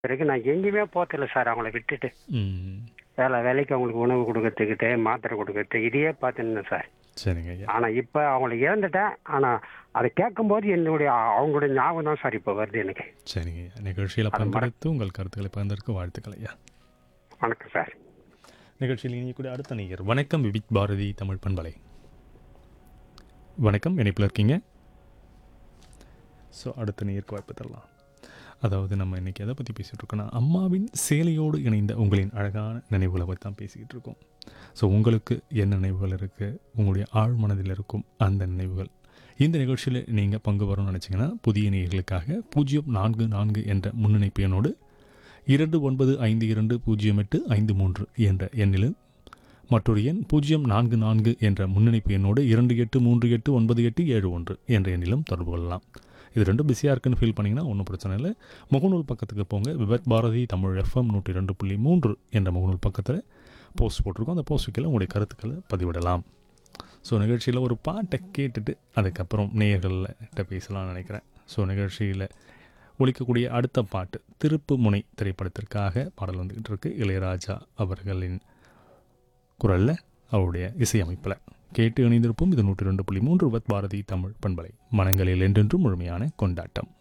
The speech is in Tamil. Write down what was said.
பிறகு நான் எங்கேயுமே போகிறதில்ல சார் அவங்கள விட்டுட்டு ம் வேலை வேலைக்கு அவங்களுக்கு உணவு கொடுக்கறதுக்கிட்டு மாத்திரை கொடுக்கறது இதையே பார்த்துன்னு சார் சரிங்க ஐயா ஆனால் இப்போ அவங்கள இழந்துட்டேன் ஆனால் அதை கேட்கும்போது என்னுடைய அவங்களுடைய ஞாபகம் தான் சார் இப்போ வருது எனக்கு சரிங்க ஐயா நிகழ்ச்சியில் பங்கெடுத்து உங்கள் கருத்துக்களை பகிர்ந்ததற்கு வாழ்த்துக்கள் ஐயா வணக்கம் சார் நிகழ்ச்சியில் இணையக்கூடிய அடுத்த நேயர் வணக்கம் விபிக் பாரதி தமிழ் பண்பலை வணக்கம் இணைப்பில் இருக்கீங்க ஸோ அடுத்த நேயருக்கு வாய்ப்பு தரலாம் அதாவது நம்ம இன்றைக்கி எதை பற்றி பேசிகிட்டு இருக்கோம்னா அம்மாவின் சேலையோடு இணைந்த உங்களின் அழகான நினைவுகளை பற்றி தான் பேசிக்கிட்டு இருக்கோம் ஸோ உங்களுக்கு என்ன நினைவுகள் இருக்குது உங்களுடைய ஆழ் மனதில் இருக்கும் அந்த நினைவுகள் இந்த நிகழ்ச்சியில் நீங்கள் பங்கு வரணும்னு நினச்சிங்கன்னா புதிய நேயர்களுக்காக பூஜ்ஜியம் நான்கு நான்கு என்ற முன்னிணைப்பு எண்ணோடு இரண்டு ஒன்பது ஐந்து இரண்டு பூஜ்ஜியம் எட்டு ஐந்து மூன்று என்ற எண்ணிலும் மற்றொரு எண் பூஜ்ஜியம் நான்கு நான்கு என்ற முன்னிணைப்பு எண்ணோடு இரண்டு எட்டு மூன்று எட்டு ஒன்பது எட்டு ஏழு ஒன்று என்ற எண்ணிலும் தொடர்பு கொள்ளலாம் இது ரெண்டும் பிஸியாக இருக்குன்னு ஃபீல் பண்ணிங்கன்னா ஒன்றும் பிரச்சனை இல்லை முகநூல் பக்கத்துக்கு போங்க விபத் பாரதி தமிழ் எஃப்எம் நூற்றி ரெண்டு புள்ளி மூன்று என்ற முகநூல் பக்கத்தில் போஸ்ட் போட்டிருக்கோம் அந்த போஸ்ட் கீழே உங்களுடைய கருத்துக்களை பதிவிடலாம் ஸோ நிகழ்ச்சியில் ஒரு பாட்டை கேட்டுட்டு அதுக்கப்புறம் நேயர்கள்ட்ட பேசலாம்னு நினைக்கிறேன் ஸோ நிகழ்ச்சியில் ஒலிக்கக்கூடிய அடுத்த பாட்டு திருப்பு முனை திரைப்படத்திற்காக பாடல் வந்துக்கிட்டு இருக்கு இளையராஜா அவர்களின் குரலில் அவருடைய இசையமைப்பில் கேட்டு இணைந்திருப்போம் இது நூற்றி ரெண்டு புள்ளி மூன்று பாரதி தமிழ் பண்பலை மனங்களில் என்றென்றும் முழுமையான கொண்டாட்டம்